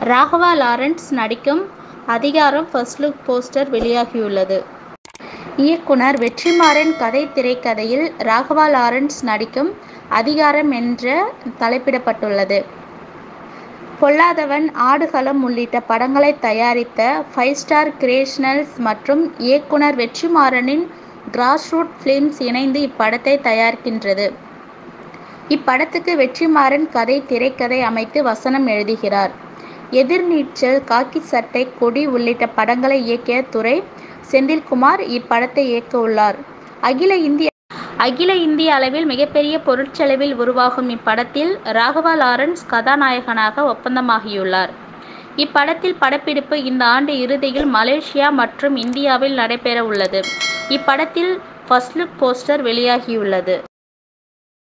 Raghava Lawrence நடிக்கும் அதிகாரம் first look poster வெளியாகியுள்ளது. இயக்குனர் வெற்றிமாறன் கதை திரைக்கதையில் ராகவா லாரன்ஸ் நடிக்கும் அதிகாரம் என்ற தலைப்பிடப்பட்டுள்ளது. பொல்லாதவன் ஆடுகளம் உள்ளிட்ட படங்களை தயாரித்த ஃபைவ் ஸ்டார் கிரியேஷனல்ஸ் மற்றும் இயக்குனர் வெற்றிமாறனின் கிராஸ்ரூட் பிலிம்ஸ் இணைந்து இப்படத்தை தயாரிக்கின்றது. இப்படத்துக்கு வெற்றிமாறன் கதை திரைக்கதை அமைத்து வசனம் எழுதுகிறார். எதிர்நீச்சல் காக்கி சட்டை கொடி உள்ளிட்ட படங்களை இயக்கிய துரை செந்தில்குமார் இப்படத்தை இயக்க உள்ளார். அகில இந்திய அகில இந்திய அளவில் மிகப்பெரிய பொருட்செலவில் உருவாகும் இப்படத்தில் ராகவா லாரன்ஸ் கதாநாயகனாக ஒப்பந்தமாகியுள்ளார். இப்படத்தில் படப்பிடிப்பு இந்த ஆண்டு இறுதியில் மலேசியா மற்றும் இந்தியாவில் நடைபெற உள்ளது. இப்படத்தில் ஃபர்ஸ்ட் லுக் போஸ்டர் வெளியாகியுள்ளது.